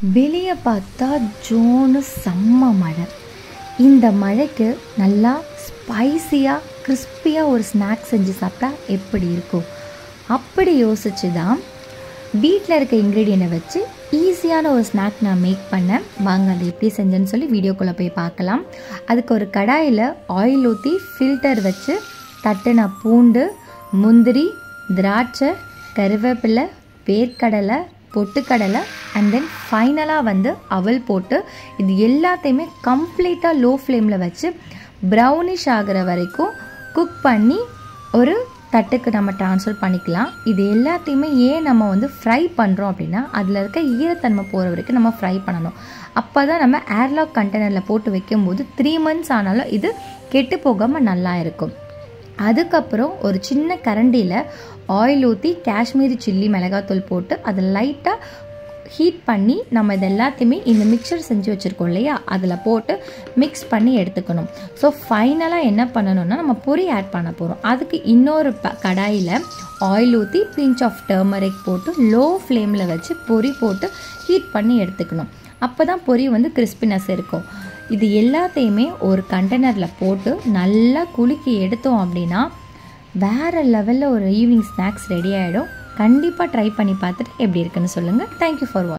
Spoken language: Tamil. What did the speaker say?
வெளியே பார்த்தா ஜோனு செம்ம மழை இந்த மழைக்கு நல்லா ஸ்பைசியாக கிறிஸ்பியாக ஒரு ஸ்நாக்ஸ் செஞ்சு சாப்பிட்டா எப்படி இருக்கும் அப்படி யோசிச்சு தான் வீட்டில் இருக்க இன்க்ரீடியண்ட்டை வச்சு ஈஸியான ஒரு ஸ்நாக் நான் மேக் பண்ணேன் வாங்க அதை எப்படி செஞ்சேன்னு சொல்லி வீடியோக்குள்ளே போய் பார்க்கலாம் அதுக்கு ஒரு கடாயில் ஆயில் ஊற்றி ஃபில்டர் வச்சு தட்டின பூண்டு முந்திரி திராட்சை கருவேப்பிலை வேர்க்கடலை பொட்டுக்கடலை அண்ட் தென் ஃபைனலாக வந்து அவல் போட்டு இது எல்லாத்தையுமே கம்ப்ளீட்டாக லோ ஃப்ளேமில் வச்சு ப்ரௌனிஷ் ஆகிற வரைக்கும் குக் பண்ணி ஒரு தட்டுக்கு நம்ம ட்ரான்ஸ்ஃபர் பண்ணிக்கலாம் இது எல்லாத்தையுமே ஏன் நம்ம வந்து ஃப்ரை பண்ணுறோம் அப்படின்னா அதில் இருக்க ஈரத்தன்மை போகிற வரைக்கும் நம்ம ஃப்ரை பண்ணணும் அப்போ தான் நம்ம ஏர்லாக் கண்டெய்னரில் போட்டு வைக்கும்போது த்ரீ மந்த்ஸ் ஆனாலும் இது கெட்டு போகாமல் நல்லா இருக்கும் அதுக்கப்புறம் ஒரு சின்ன கரண்டியில் ஆயில் ஊற்றி காஷ்மீரி சில்லி மிளகாத்தூள் போட்டு அதை லைட்டாக ஹீட் பண்ணி நம்ம இது எல்லாத்தையுமே இந்த மிக்சர் செஞ்சு வச்சுருக்கோம் இல்லையா அதில் போட்டு மிக்ஸ் பண்ணி எடுத்துக்கணும் ஸோ ஃபைனலாக என்ன பண்ணணும்னா நம்ம பொரி ஆட் பண்ண போகிறோம் அதுக்கு இன்னொரு ப கடாயில் ஆயில் ஊற்றி பிஞ்ச் ஆஃப் டர்மரிக் போட்டு லோ ஃப்ளேமில் வச்சு பொரி போட்டு ஹீட் பண்ணி எடுத்துக்கணும் அப்போ தான் பொரி வந்து கிறிஸ்பினஸ் இருக்கும் இது எல்லாத்தையுமே ஒரு கண்டெய்னரில் போட்டு நல்லா குலுக்கி எடுத்தோம் அப்படின்னா வேறு லெவலில் ஒரு ஈவினிங் ஸ்நாக்ஸ் ரெடி ஆகிடும் கண்டிப்பாக ட்ரை பண்ணி பார்த்துட்டு எப்படி இருக்குன்னு சொல்லுங்கள் தேங்க்யூ ஃபார் வாட்ச்